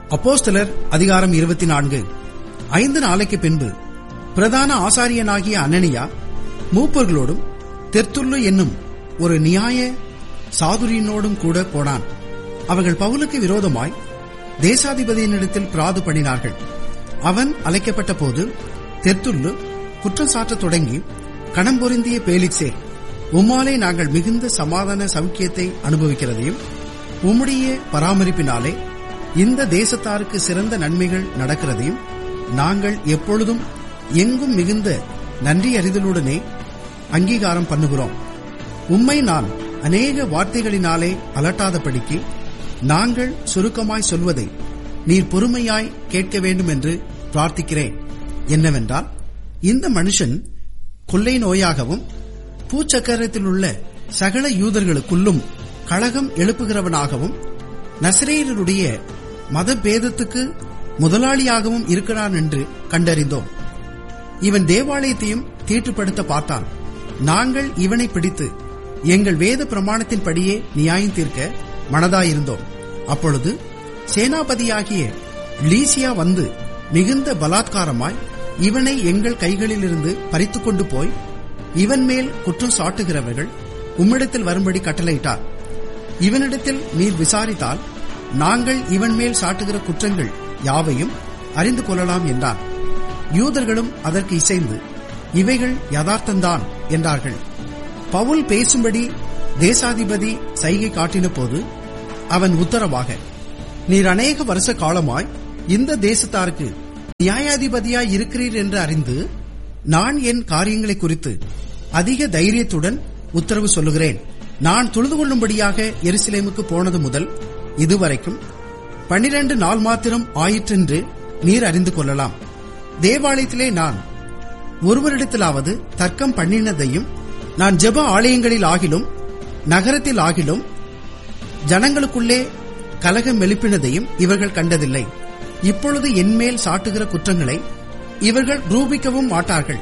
அப்போஸ்தலர் அதிகாரம் இருபத்தி நான்கு ஐந்து நாளைக்கு பின்பு பிரதான ஆசாரியனாகிய அனனியா மூப்பர்களோடும் தெர்த்துல்லு என்னும் ஒரு நியாய சாதுரியனோடும் கூட போனான் அவர்கள் பவுலுக்கு விரோதமாய் தேசாதிபதியினிடத்தில் பிராது பண்ணினார்கள் அவன் அழைக்கப்பட்ட போது தெர்த்துல்லு குற்றம் சாட்டத் தொடங்கி கணம் பொருந்திய பேலிக்ஸே உம்மாலே நாங்கள் மிகுந்த சமாதான சௌக்கியத்தை அனுபவிக்கிறதையும் உம்முடைய பராமரிப்பினாலே இந்த தேசத்தாருக்கு சிறந்த நன்மைகள் நடக்கிறதையும் நாங்கள் எப்பொழுதும் எங்கும் மிகுந்த நன்றி அறிதலுடனே அங்கீகாரம் பண்ணுகிறோம் உம்மை நான் அநேக வார்த்தைகளினாலே அலட்டாதபடிக்கு நாங்கள் சுருக்கமாய் சொல்வதை நீர் பொறுமையாய் கேட்க வேண்டும் என்று பிரார்த்திக்கிறேன் என்னவென்றால் இந்த மனுஷன் கொள்ளை நோயாகவும் பூச்சக்கரத்தில் உள்ள சகல யூதர்களுக்குள்ளும் கழகம் எழுப்புகிறவனாகவும் நசிரேயருடைய மத பேதத்துக்கு முதலாளியாகவும் இருக்கிறான் என்று கண்டறிந்தோம் இவன் தேவாலயத்தையும் தீட்டுப்படுத்த பார்த்தான் நாங்கள் இவனை பிடித்து எங்கள் வேத பிரமாணத்தின்படியே நியாயம் தீர்க்க மனதாயிருந்தோம் அப்பொழுது சேனாபதியாகிய லீசியா வந்து மிகுந்த பலாத்காரமாய் இவனை எங்கள் கைகளிலிருந்து பறித்துக் கொண்டு போய் இவன் மேல் குற்றம் சாட்டுகிறவர்கள் உம்மிடத்தில் வரும்படி கட்டளையிட்டார் இவனிடத்தில் நீர் விசாரித்தால் நாங்கள் இவன் மேல் சாட்டுகிற குற்றங்கள் யாவையும் அறிந்து கொள்ளலாம் என்றான் யூதர்களும் அதற்கு இசைந்து இவைகள் யதார்த்தந்தான் என்றார்கள் பவுல் பேசும்படி தேசாதிபதி சைகை காட்டின போது அவன் உத்தரவாக நீர் அநேக வருஷ காலமாய் இந்த தேசத்தாருக்கு நியாயாதிபதியாய் இருக்கிறீர் என்று அறிந்து நான் என் காரியங்களை குறித்து அதிக தைரியத்துடன் உத்தரவு சொல்லுகிறேன் நான் தொழுது கொள்ளும்படியாக எருசலேமுக்கு போனது முதல் இதுவரைக்கும் பனிரண்டு நாள் மாத்திரம் ஆயிற்றென்று நீர் அறிந்து கொள்ளலாம் தேவாலயத்திலே நான் ஒருவரிடத்திலாவது தர்க்கம் பண்ணினதையும் நான் ஜெப ஆலயங்களில் ஆகிலும் நகரத்தில் ஆகிலும் ஜனங்களுக்குள்ளே கலகம் எழுப்பினதையும் இவர்கள் கண்டதில்லை இப்பொழுது என்மேல் சாட்டுகிற குற்றங்களை இவர்கள் ரூபிக்கவும் மாட்டார்கள்